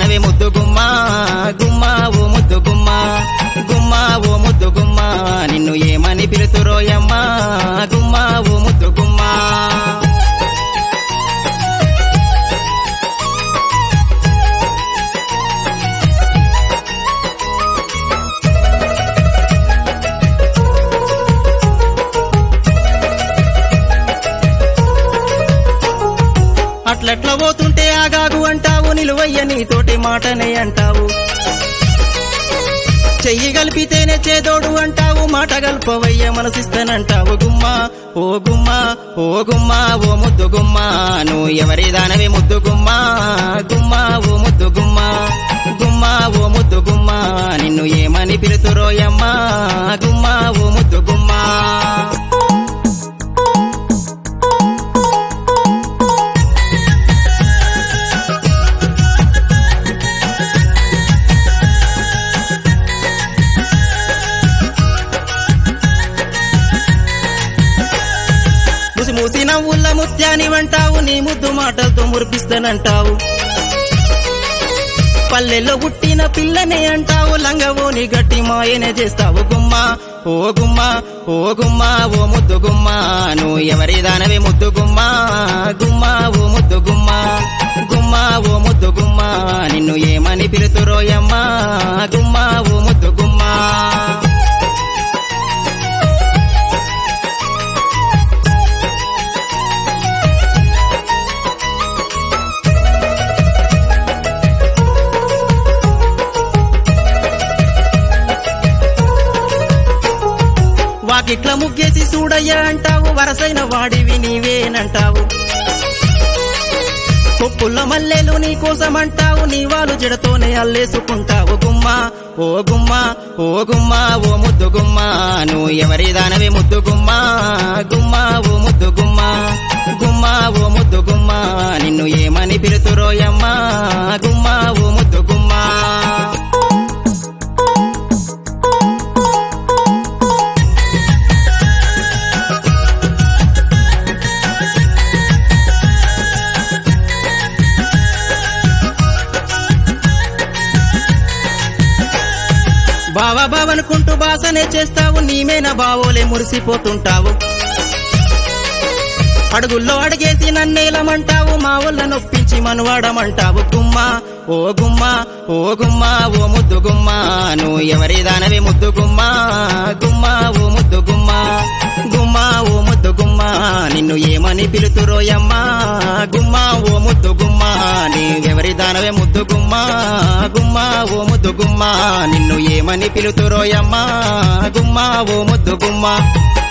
దానవే ముద్దు గుమ్మ గుమ్మ ఓ ముద్దు గుమ్మ గుమ్మ ఓ ముద్దు గుమ్మ నిన్ను ఏమని పిలుతురోయమ్మ గుమ్మ ఓ ముద్దు గుమ్మ అట్లట్ల పోతుంటే ఆగాగు అంటావు నిలువయ్య నీతోటి మాటనే అంటావు చెయ్యి కలిపితేనే చేదోడు అంటావు మాట గల్పవయ్య మనసిస్తానంటావు గుమ్మ ఓ గుమ్మ ఓ గుమ్మ ఓ ముద్దు గుమ్మ నువ్వు ఎవరి దానవే ముద్దు గుమ్మ గుమ్మ ఓ ముద్దు గుమ్మ గుమ్మ ఓ ముద్దు గుమ్మ నిన్ను ఏమని పిలుతురోయమ్మ గుమ్మ ఓ ముద్దు గుమ్మ ముసి మూసి నవ్వుల ముత్యాని వంటావు నీ ముద్దు మాటలతో మురిపిస్తానంటావు పల్లెల్లో పుట్టిన పిల్లనే అంటావు లంగవోని గట్టి మాయనే చేస్తావు గుమ్మ ఓ గుమ్మ ఓ గుమ్మ ఓ ముద్దు గుమ్మ నువ్వు ఎవరి దానవే ముద్దు గుమ్మ గుమ్మ ఓ ముద్దు గుమ్మ గుమ్మ ఓ ముద్దు గుమ్మ నిన్ను ఏమని పిలుతురోయమ్మ గుమ్మ ఓ ముద్దు గుమ్మ వాకిట్ల ముగ్గేసి చూడయ్యా అంటావు వరసైన వాడివి నీవేనంటావు కొప్పుల్లో మల్లెలు నీ కోసం అంటావు నీ వాళ్ళు జడతోనే అల్లేసుకుంటావు గుమ్మ ఓ గుమ్మ ఓ గుమ్మ ఓ ముద్దు గుమ్మ నువ్వు ఎవరి దానవే ముద్దు గుమ్మ గుమ్మ ఓ ముద్దు గుమ్మ గుమ్మ ఓ ముద్దు గుమ్మ నిన్ను ఏమని పిలుతురోయమ్మ గుమ్మ ఓ ముద్దు గుమ్మ బావా బావనుకుంటూ బాసనే చేస్తావు నీమేన బావోలే మురిసిపోతుంటావు అడుగుల్లో అడిగేసి నన్నేలమంటావు మా వల్ల నొప్పించి మనువాడమంటావు గుమ్మ ఓ గుమ్మ ఓ గుమ్మ ఓ ముద్దు గుమ్మ నువ్వు ఎవరి దానవే ముద్దు గుమ్మ గుమ్మ ఓ ముద్దు గుమ్మ గుమ్మ ఓ ముద్దు గుమ్మ నిన్ను ఏమని పిలుతురోయమ్మ గుమ్మ ఓ ముద్దు గుమ్మ నీవెవరి దానవే ముద్దు గుమ్మ గుమ్మ ఓ ముద్దు గుమ్మ నిన్ను ఏమని పిలుతురోయమ్మ గుమ్మ ఓ ముద్దు గుమ్మ